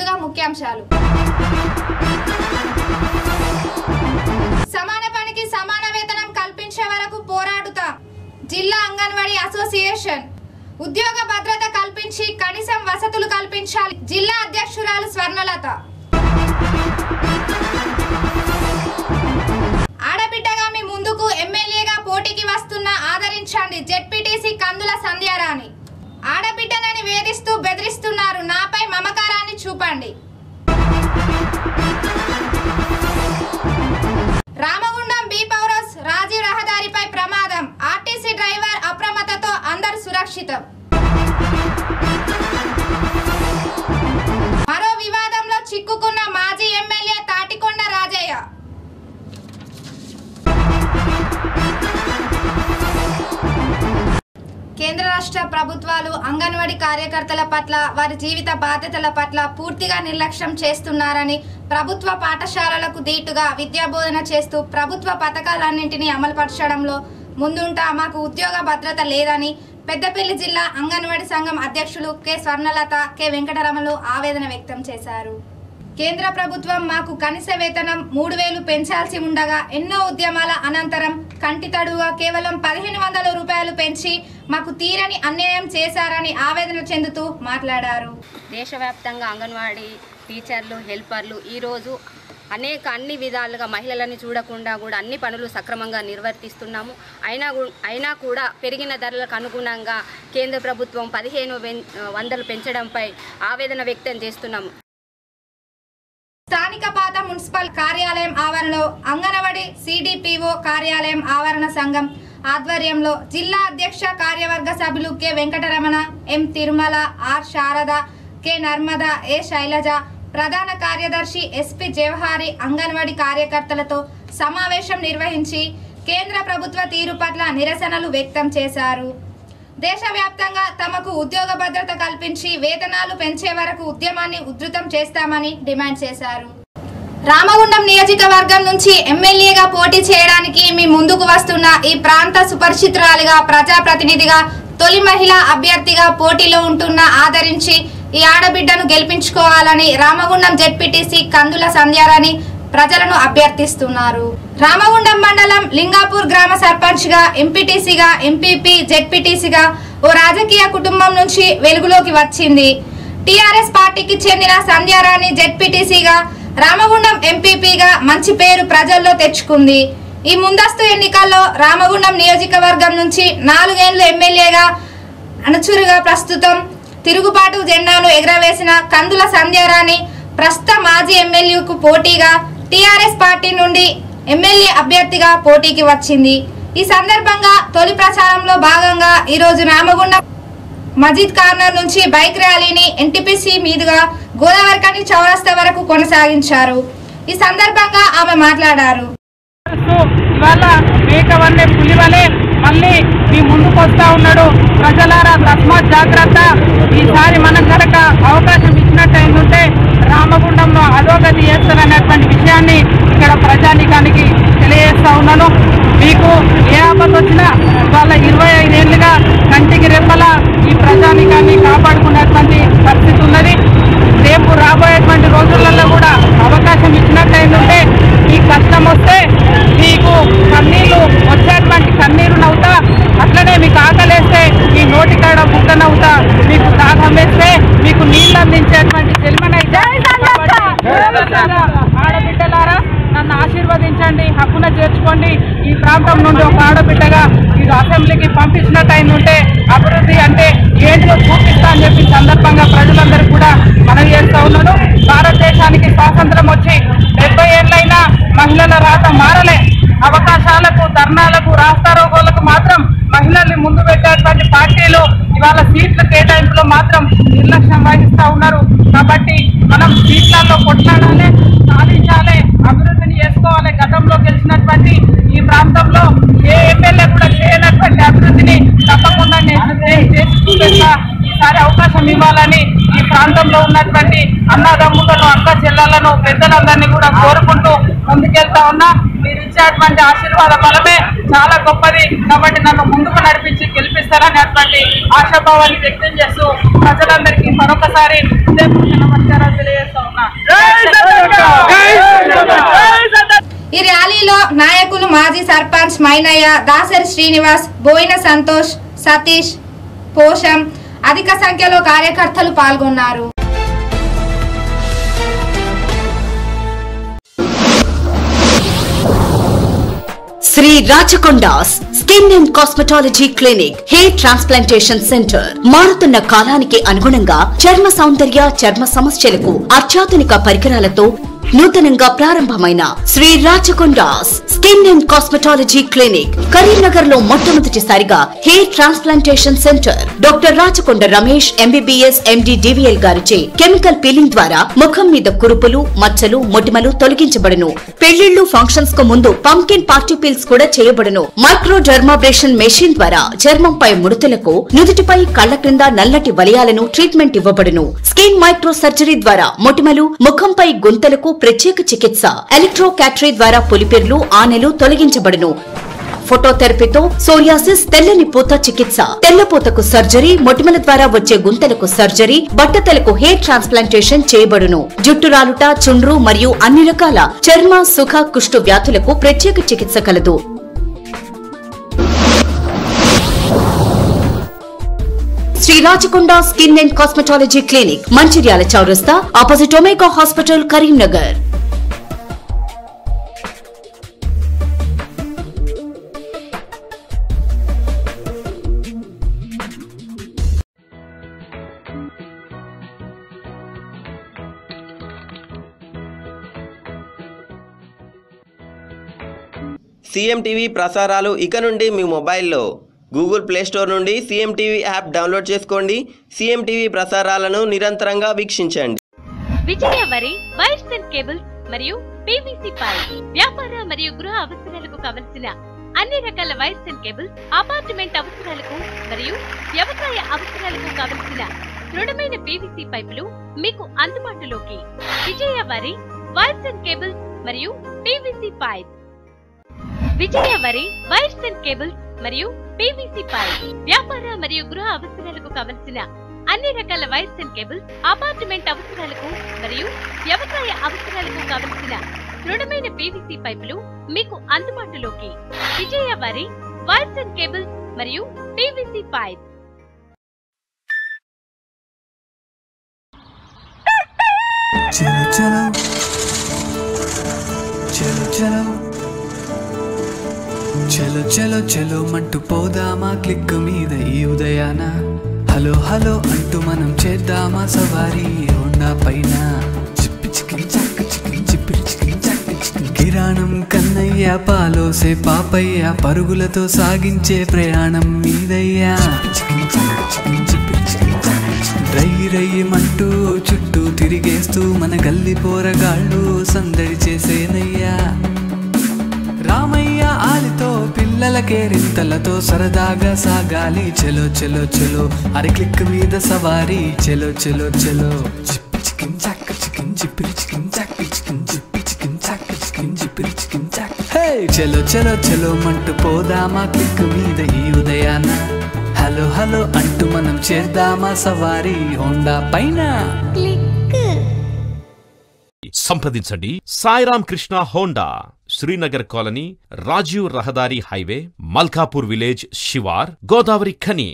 ముందుగా ముఖ్యాంశాలు సమాన పనికి సమాన వేతనం కల్పించే వరకు పోరాడుతా జిల్లా అంగన్వాడీ అసోసియేషన్ ఉద్యోగ భద్రత కల్పించి కనీసం వసతులు కల్పించాలి జిల్లా అధ్యక్షురాలు స్వర్ణలత ఆడబిడ్డగా మీ ముందుకు ఎమ్మెల్యేగా పోటీకి వస్తున్న ఆదరించండి జెడ్పీటీసీ కందుల సంధ్యారాణి ఆడబిడ్డనని వేధిస్తూ బెదిరిస్తున్నారు నాపై మమకారాన్ని చూపండి రామగుండం బి పౌరస్ రాజీవ్ రహదారిపై ప్రమాదం ఆర్టీసీ డ్రైవర్ అప్రమత్తతో అందరు సురక్షితం మరో వివాదంలో చిక్కుకున్న మాజీ ఎమ్మెల్యే తాటికొండ రాజయ్య కేంద్ర రాష్ట్ర ప్రభుత్వాలు అంగన్వాడీ కార్యకర్తల పట్ల వారి జీవిత బాధ్యతల పట్ల పూర్తిగా నిర్లక్ష్యం చేస్తున్నారని ప్రభుత్వ పాఠశాలలకు దీటుగా విద్యాబోధన చేస్తూ ప్రభుత్వ పథకాలన్నింటినీ అమలుపరచడంలో ముందుంటా మాకు ఉద్యోగ భద్రత లేదని పెద్దపల్లి జిల్లా అంగన్వాడీ సంఘం అధ్యక్షులు కె స్వర్ణలత కె వెంకటరమలు ఆవేదన వ్యక్తం చేశారు కేంద్ర ప్రభుత్వం మాకు కనీస వేతనం మూడు వేలు పెంచాల్సి ఉండగా ఎన్నో ఉద్యమాల అనంతరం కంటితడుగా కేవలం పదిహేను వందల రూపాయలు పెంచి మాకు తీరని అన్యాయం చేశారని ఆవేదన చెందుతూ మాట్లాడారు దేశవ్యాప్తంగా అంగన్వాడీ టీచర్లు హెల్పర్లు ఈరోజు అనేక అన్ని విధాలుగా మహిళలని చూడకుండా కూడా అన్ని పనులు సక్రమంగా నిర్వర్తిస్తున్నాము అయినా గు- అయినా కూడా పెరిగిన ధరలకు అనుగుణంగా కేంద్ర ప్రభుత్వం పదిహేను వెన్- వందలు పెంచడంపై ఆవేదన వ్యక్తం చేస్తున్నాము స్థానిక పాత మున్సిపల్ కార్యాలయం ఆవరణలో అంగనవాడీ సిడిపిఓ కార్యాలయం ఆవరణ సంఘం ఆధ్వర్యంలో జిల్లా అధ్యక్ష కార్యవర్గ సభ్యులు K Venkataramana M Tirumala R Sharada K Narmada A Shailaja ప్రధాన కార్యదర్శి ఎస్పి జవహారి అంగన్వాడీ కార్యకర్తలతో సమావేశం నిర్వహించి కేంద్ర ప్రభుత్వ తీరు పట్ల నిరసనలు వ్యక్తం చేశారు దేశవ్యాప్తంగా తమకు ఉద్యోగ భద్రత కల్పించి వేతనాలు పెంచే వరకు ఉద్యమాన్ని ఉధృతం చేస్తామని డిమాండ్ చేశారు రామగుండం నియోజకవర్గం నుంచి ఎమ్మెల్యేగా పోటీ చేయడానికి మీ ముందుకు వస్తున్న ఈ ప్రాంత సుపరిచితురాలిగా ప్రజాప్రతినిధిగా తొలి మహిళా అభ్యర్థిగా పోటీలో ఉంటున్న ఆదరించి ఈ ఆడబిడ్డను గెలిపించుకోవాలని రామగుండం జెడ్పీటీసీ కందుల సంధ్యారాణి ప్రజలను అభ్యర్థిస్తున్నారు రామగుండం మండలం లింగాపూర్ గ్రామ సర్పంచ్ గా ఎంపీటీసీగా ఎంపీపీ జెడ్పీటీసీగా ఓ రాజకీయ కుటుంబం నుంచి వెలుగులోకి వచ్చింది టీఆర్ఎస్ పార్టీకి చెందిన సంధ్యారాణి జెడ్పీటీసీగా రామగుండం ఎంపీపీగా మంచి పేరు ప్రజల్లో తెచ్చుకుంది ఈ ముందస్తు ఎన్నికల్లో రామగుండం నియోజకవర్గం నుంచి నాలుగేళ్లు ఎమ్మెల్యేగా అనుచురుగా ప్రస్తుతం తిరుగుబాటు జెండాను ఎగరవేసిన కందుల సంధ్యారాణి ప్రస్తుత మాజీ ఎమ్మెల్యేకు పోటీగా టీఆర్ఎస్ పార్టీ నుండి ఎమ్మెల్యే అభ్యర్థిగా పోటీకి వచ్చింది ఈ సందర్భంగా తొలి ప్రచారంలో భాగంగా ఈరోజు రామగుండం మజీద్ కార్నర్ నుంచి బైక్ ర్యాలీని ఎన్టీపీసీ మీదుగా గోదావరికని చౌరస్తా వరకు కొనసాగించారు ఈ సందర్భంగా ఆమె మాట్లాడారు చేస్తూ ఇవాళ మేక వల్లే పులి వలె మళ్ళీ మీ ముందుకు వస్తా ఉన్నాడు ప్రజలారా తస్మాత్ జాగ్రత్త ఈసారి మనం కనుక అవకాశం ఇచ్చినట్టు అయిందంటే రామగుండంలో అధోగతి చేస్తారనేటువంటి విషయాన్ని ఇక్కడ ప్రజానికానికి తెలియజేస్తా ఉన్నాను మీకు ఏ ఆపద వచ్చినా వాళ్ళ ఇరవై ఐదేళ్లుగా కంటికి రెప్పల ఈ ప్రజానికాన్ని కాపాడుకునేటువంటి పరిస్థితి ఉన్నది రేపు రాబోయేటువంటి రోజులలో కూడా అవకాశం ఇచ్చినట్టయిందంటే మీ కష్టం వస్తే మీకు కన్నీళ్లు వచ్చేటువంటి కన్నీరు నవ్వుతా అట్లనే మీకు ఆకలేస్తే మీ నోటి కాడ బుక్క నవ్వుతా మీకు దాహం వేస్తే మీకు నీళ్ళు అందించేటువంటి జన్మనైతే ఆడబిడ్డలారా నన్ను ఆశీర్వదించండి హక్కున చేర్చుకోండి ఈ ప్రాంతం నుండి ఒక ఆడబిడ్డగా మీరు అసెంబ్లీకి పంపించినట్టు ఉంటే అభివృద్ధి అంటే ఏంటో చూపిస్తా అని చెప్పి సందర్భంగా ప్రజలందరూ కూడా మనం చేస్తా ఉన్నాను భారతదేశానికి స్వాతంత్రం వచ్చి డెబ్బై ఏళ్ళైనా మహిళల రాత మారలే అవకాశాలకు ధర్నాలకు రాస్తారోగోలకు మాత్రం మహిళల్ని ముందు పెట్టేటువంటి పార్టీలు ఇవాళ సీట్ల కేటాయింపులో మాత్రం నిర్లక్ష్యం వహిస్తా ఉన్నారు కాబట్టి మనం సీట్లలో కొట్లాడాలి సాధించాలి అభివృద్ధిని చేసుకోవాలి గతంలో గెలిచినటువంటి ఈ ప్రాంతంలో ఏ ఎమ్మెల్యే కూడా చేయనటువంటి అభివృద్ధిని తప్పకుండా నేను చే- చేసి చూపిస్తా ఈసారి అవకాశం ఇవ్వాలని ఈ ప్రాంతంలో ఉన్నటువంటి అన్నదమ్ములను అక్క చెల్లెలను పెద్దలందరినీ కూడా కోరుకుంటూ ముందుకెళ్తా ఉన్నా మీరు ఇచ్చేటువంటి ఆశీర్వాద బలమే చాలా గొప్పది కాబట్టి నన్ను ముందుకు నడిపించి గెలిపిస్తారనేటువంటి ఆశాభావాన్ని వ్యక్తం చేస్తూ ప్రజలందరికీ మరొకసారి హృదయపూర్వక నమస్కారాలు తెలియజేస్తా ఉన్నా ఈ ర్యాలీలో నాయకులు మాజీ సర్పంచ్ మైనయ్య దాసరి శ్రీనివాస్ బోయిన సంతోష్ సతీష్ పోషం అధిక సంఖ్యలో కార్యకర్తలు పాల్గొన్నారు Shri Rachakonda's skin and cosmetology clinic hair transplantation centre మారుతున్న కాలానికి అనుగుణంగా చర్మ సౌందర్య చర్మ సమస్యలకు అత్యాధునిక పరికరాలతో నూతనంగా ప్రారంభమైన Shri Rachakonda's skin and cosmetology clinic Karimnagar లో మొట్టమొదటిసారిగా hair transplantation centre doctor Rachakonda Ramesh MBBS MD DVL గారిచే కెమికల్ పీలింగ్ ద్వారా ముఖం మీద కురుపులు మచ్చలు మొటిమలు తొలగించబడును పెళ్లిళ్లు ఫంక్షన్స్ కు ముందు పంకిన్ పార్టీ పీల్స్ కూడా చేయబడును మైక్రో డర్మాబ్రేషన్ మెషిన్ ద్వారా చర్మంపై ముడతలకు నుదుటిపై కళ్ల క్రింద నల్లటి వలయాలను ట్రీట్మెంట్ ఇవ్వబడును స్కిన్ మైక్రో సర్జరీ ద్వారా మొటిమలు ముఖంపై గుంతలకు ప్రత్యేక చికిత్స ఎలక్ట్రో క్యాటరీ ద్వారా పులిపెర్లు ఆనెలు తొలగించబడును ఫోటోథెరపీతో సోరియాసిస్ తెల్లని పూత చికిత్స తెల్లపూతకు సర్జరీ మొటిమల ద్వారా వచ్చే గుంతలకు సర్జరీ బట్టతలకు హెయిర్ ట్రాన్స్ప్లాంటేషన్ చేయబడును జుట్టు రాలుట చుండ్రు మరియు అన్ని రకాల చర్మ సుఖ కుష్టు వ్యాధులకు ప్రత్యేక చికిత్స కలదు Shri Rachakonda skin and cosmetology clinic Mancherial చౌరస్తా opposite Omega hospital Karimnagar CM TV ప్రసారాలు ఇక నుండి మీ మొబైల్లో గూగుల్ ప్లే స్టోర్ నుండి సీఎం టీవీ యాప్ డౌన్లోడ్ చేసుకోండి సీఎం టీవీ ప్రసారాలను నిరంతరంగా వీక్షించండి విజయ వరి వైర్స్ అండ్ కేబుల్స్ మరియు పీవీసీ పైప్ వ్యాపార మరియు గృహ అవసరాలకు కావలసిన అన్ని రకాల వైర్స్ అండ్ కేబుల్స్ అపార్ట్మెంట్ అవసరాలకు మరియు వ్యవసాయ అవసరాలకు కావలసిన దృఢమైన పీవీసీ పైపులు మీకు అందుబాటులోకి విజయ వరి వైర్స్ అండ్ కేబుల్స్ మరియు పీవీసీ పైప్ విజయ వరి వైర్స్ అండ్ కేబుల్స్ మరియు పీవీసీ పైప్ వ్యాపార మరియు గృహ అవసరాలకు కావలసిన అన్ని రకాల వైర్స్ అండ్ కేబుల్స్ అపార్ట్మెంట్ అవసరాలకు మరియు వ్యవసాయ అవసరాలకు కావలసిన దృఢమైన పీవీసీ పైపులు మీకు అందుబాటులోకి విజయ వారి వైర్స్ అండ్ కేబుల్స్ మరియు పీవీసీ పైప్ చలో చలో చలో చలో చలో చలో చలో మంటూ పోదామా క్లిక్ మీద ఈ ఉదయాన హలో హలో అంటూ మనం చేద్దామా సవారీ హోండా పైన చిప్పి చికిన్ చక్క చికిన్ చిప్పిరి చికిన్ చక్క చికిన్ కిరాణం కన్నయ్య పాలోసే పాపయ్య పరుగులతో సాగించే ప్రయాణం మీదయ్యా చికిన్ చక్క చికిన్ చిప్పిరి చికిన్ చక్క చికిన్. రై రయ్యమంటూ చుట్టూ తిరిగేస్తూ మన గల్లి పోరగాళ్ళు సందడి చేసేనయ్యా రామయ్య ఆలితో పిల్లల కేరింతలతో సరదాగా సాగాలి చెలో చెలో చెలో అరి క్లిక్ మీద సవారీ చెలో చెలో చెలో చిప్పి చికిన్ చాక్ చికిన్ చిప్పిరి చికిన్ చాక్ చికిన్ చిప్పి చికిన్ చాక్ చికిన్ చిప్పిరి చికిన్ చాక్ హే చెలో చెలో చెలో మంటూ పోదామా క్లిక్ మీద ఈ ఉదయాన హలో హలో అంటూ మనం చేద్దామా సవారీ హోండా పైన సంప్రదించండి సాయిరామ్ కృష్ణ హోండా శ్రీనగర్ కాలనీ రాజీవ్ రహదారి హైవే మల్కాపూర్ విలేజ్ శివార్ Godavarikhani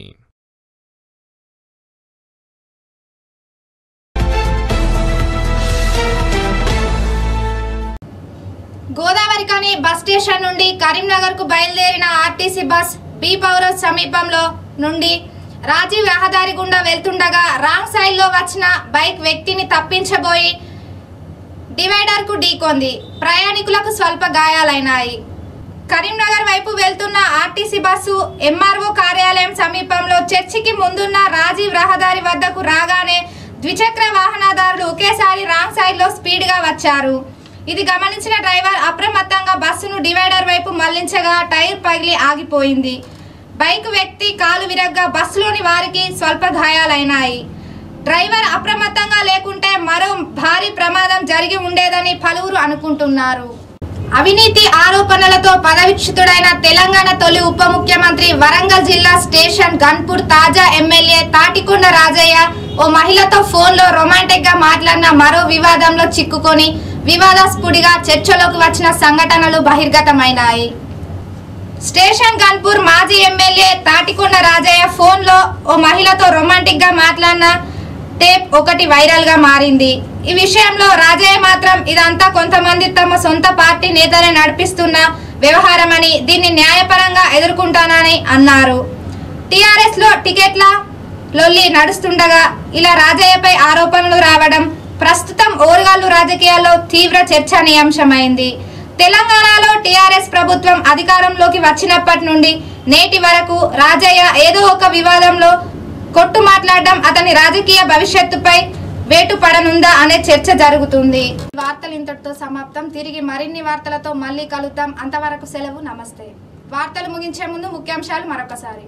Godavarikhani bus station నుండి కరీంనగర్ కు బయలుదేరిన ఆర్టీసీ బస్ బి పౌరస్ సమీపంలో నుండి రాజీవ్ రహదారి గుండా వెళ్తుండగా రాంగ్ సైడ్ లో వచ్చిన బైక్ వ్యక్తిని తప్పించబోయి డివైడర్ కు ఢీకొంది ప్రయాణికులకు స్వల్ప గాయాలైనాయి కరీంనగర్ వైపు వెళ్తున్న ఆర్టీసీ బస్సు ఎంఆర్ఓ కార్యాలయం సమీపంలో చర్చికి ముందున్న రాజీవ్ రహదారి వద్దకు రాగానే ద్విచక్ర వాహనదారులు ఒకేసారి రాంగ్ సైడ్ లో స్పీడ్ గా వచ్చారు ఇది గమనించిన డ్రైవర్ అప్రమత్తంగా బస్సును డివైడర్ వైపు మళ్లించగా టైర్ పగిలి ఆగిపోయింది బైక్ వ్యక్తి కాలు విరగ్గా బస్సులోని వారికి స్వల్ప గాయాలైనాయి డ్రైవర్ అప్రమత్తంగా లేకుంటే మరో భారీ ప్రమాదం జరిగి ఉండేదని పలువురు అనుకుంటున్నారు అవినీతి ఆరోపణలతో పదవిచ్యుతుడైన తెలంగాణ తొలి ఉప ముఖ్యమంత్రి వరంగల్ జిల్లా స్టేషన్ గన్పూర్ తాజా ఎమ్మెల్యే తాటికొండ రాజయ్య ఓ మహిళతో ఫోన్లో రొమాంటిక్ గా మాట్లాడిన మరో వివాదంలో చిక్కుకొని వివాదాస్పదుడిగా చర్చలోకి వచ్చిన సంఘటనలు బహిర్గతమైనాయి స్టేషన్ గన్పూర్ మాజీ ఎమ్మెల్యే తాటికొండ రాజయ్య ఫోన్లో ఓ మహిళతో రొమాంటిక్ గా మాట్లాడిన టేప్ ఒకటి వైరల్ గా మారింది ఈ విషయంలో రాజయ్య మాత్రం ఇదంతా కొంతమంది తమ సొంత పార్టీ నేతలే నడిపిస్తున్న వ్యవహారమని దీన్ని న్యాయపరంగా ఎదుర్కొంటానని అన్నారు టిఆర్ఎస్ లో టికెట్ల లొల్లి నడుస్తుండగా ఇలా రాజయ్యపై ఆరోపణలు రావడం ప్రస్తుతం ఓరుగాళ్లు రాజకీయాల్లో తీవ్ర చర్చనీయాంశమైంది తెలంగాణలో టిఆర్ఎస్ ప్రభుత్వం అధికారంలోకి వచ్చినప్పటి నుండి నేటి వరకు రాజయ్య ఏదో ఒక వివాదంలో కొట్టు మాట్లాడడం అతని రాజకీయ భవిష్యత్తుపై వేటు పడనుందా అనే చర్చ జరుగుతుంది వార్తలు ఇంతటితో సమాప్తం తిరిగి మరిన్ని వార్తలతో మళ్ళీ కలుద్దాం అంతవరకు సెలవు నమస్తే వార్తలు ముగించే ముందు ముఖ్యాంశాలు మరొకసారి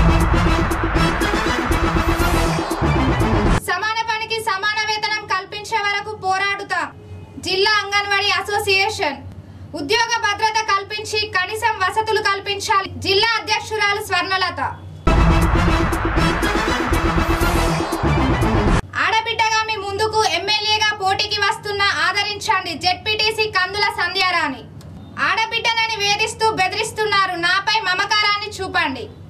సమాన పనికి సమాన వేతనం కల్పించే వరకు పోరాడుతాం జిల్లా అంగన్వాడీ అసోసియేషన్ ఉద్యోగ భద్రత కల్పించి కనీసం వసతులు కల్పించాలి జిల్లా అధ్యక్షురాలు స్వర్ణలత ఆడబిడ్డగా మీ ముందుకు ఎమ్మెల్యేగా పోటీకి వస్తున్న ఆదరించండి జెడ్పీటీసీ కందుల సంధ్యారాణి ఆడబిడ్డనని వేధిస్తూ బెదిరిస్తున్నారు నాపై మమకారాన్ని చూపండి